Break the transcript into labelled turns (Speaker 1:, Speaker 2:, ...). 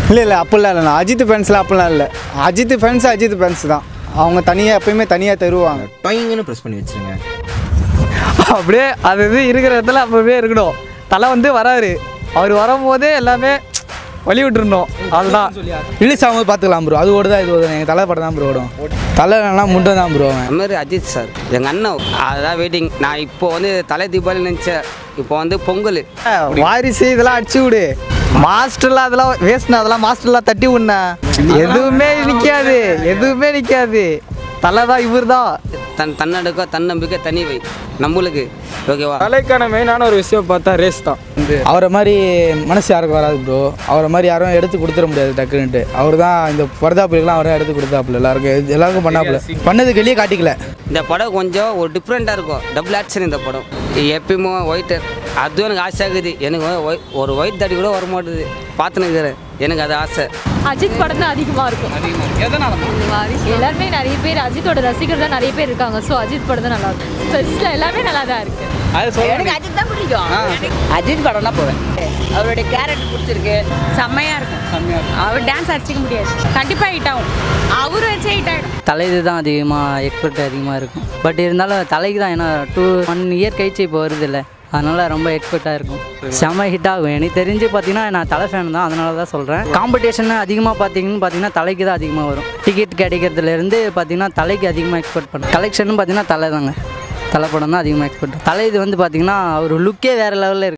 Speaker 1: இல்லை இல்லை அப்படிலாம் இல்லை அஜித் ஃபேன்ஸ்லாம் அப்படிலாம் இல்லை அஜித் ஃபேன்ஸ் அஜித் ஃபேன்ஸ் தான் அவங்க தனியாக எப்பயுமே தனியாக தருவாங்க
Speaker 2: டாயிங்னு ப்ரெஸ் பண்ணி வச்சிருங்க
Speaker 3: அப்படியே அது இது இருக்கிற இடத்துல அப்பவே இருக்கணும் தலை வந்து வராரு அவர் வரும்போதே எல்லாமே வழி விட்டுருந்தோம் அதுதான்
Speaker 4: ரிலீஸ் ஆகும்போது பார்த்துக்கலாம் ப்ரோ அது ஓடுதா இது ஓடுதா எங்கள் தலை படம் தான் ப்ரோ ஓடும் தலை நல்லா முண்டை தான் ப்ரோ அவன்
Speaker 5: அது மாதிரி அஜித் சார் எங்கள் அண்ணன் அதான் வெயிட்டிங் நான் இப்போ வந்து தலை தீபாவளி நினச்சேன் இப்போ வந்து பொங்கல்
Speaker 3: வாரிசு இதெல்லாம் அடிச்சு விடு மாஸ்டர்லாம் அதெல்லாம் வேஸ்ட்ண்ணா அதெல்லாம் மாஸ்டர்லாம் தட்டி விடுண்ணா எதுவுமே நிற்காது எதுவுமே நிற்காது தலை தான் இவர் தான்
Speaker 5: தன் தன்னடக்கோ தன்னம்பிக்கை தனி வை நம்மளுக்கு ஓகேவா
Speaker 6: தலைக்கான மெயினான ஒரு விஷயம் பார்த்தா ரேஸ் தான்
Speaker 4: அவரை மாதிரி மனசு யாருக்கும் வராது ப்ரோ அவரை மாதிரி யாரும் எடுத்து கொடுத்துட முடியாது டக்குன்ட்டு அவர் தான் இந்த பரதாப்புலாம் அவரை எடுத்து கொடுத்தாப்புல எல்லாருக்கும் இது எல்லாருக்கும் பண்ணாப்புல பண்ணதுக்கு வெளியே காட்டிக்கல
Speaker 5: இந்த படம் கொஞ்சம் ஒரு டிஃப்ரெண்ட்டாக இருக்கும் டபுள் ஆக்ஷன் இந்த படம் எப்பயுமே ஒயிட் அதுவும் எனக்கு ஆசை ஆகுது எனக்கு வந்து white- ஒரு ஒயிட் தாடி கூட வர மாட்டுது பார்த்துன்னு இருக்கிறேன் எனக்கு அது ஆசை
Speaker 7: அஜித் படம் தான் அதிகமாக இருக்கும் எல்லாருமே நிறைய பேர் அஜித்தோட ரசிகர் தான் நிறைய பேர் இருக்காங்க ஸோ அஜித் படம் தான் நல்லா இருக்கும் ஃபர்ஸ்ட்ல எல்லாமே நல்லா தான் இருக்கு
Speaker 8: எனக்கு அஜித் தான் பிடிக்கும் அஜித் படம் தான் போவேன் அவருடைய கேரக்டர் பிடிச்சிருக்கு
Speaker 7: செம்மையா இருக்கும் அவர் டான்ஸ் அடிச்சிக்க முடியாது கண்டிப்பா ஹிட் ஆகும் அவரு வச்சே ஹிட் ஆகிடும்
Speaker 9: தலை இது தான் அதிகமாக எக்ஸ்பெக்ட் அதிகமாக இருக்கும் பட் இருந்தாலும் தலைக்கு தான் ஏன்னா டூ ஒன் இயர் கழிச்சு இப்போ வருது இல்லை அதனால் ரொம்ப எக்ஸ்பெக்டாக இருக்கும் செம்ம ஹிட் ஆகும் எனக்கு தெரிஞ்சு பார்த்தீங்கன்னா நான் தலை ஃபேன் தான் அதனால தான் சொல்கிறேன் காம்படிஷன் அதிகமாக பார்த்தீங்கன்னு பார்த்தீங்கன்னா தலைக்கு தான் அதிகமாக வரும் டிக்கெட் கிடைக்கிறதுலேருந்து பார்த்தீங்கன்னா தலைக்கு அதிகமாக எக்ஸ்பெக்ட் பண்ணுறேன் கலெக்ஷன் பார்த்தீங்கன்னா தலை தாங்க தலை படம் தான் அதிகமாக எக்ஸ்பெக்ட் தலை இது வந்து பார்த்தீங்கன்னா ஒரு லுக்கே வேறு லெவலில் இருக்கு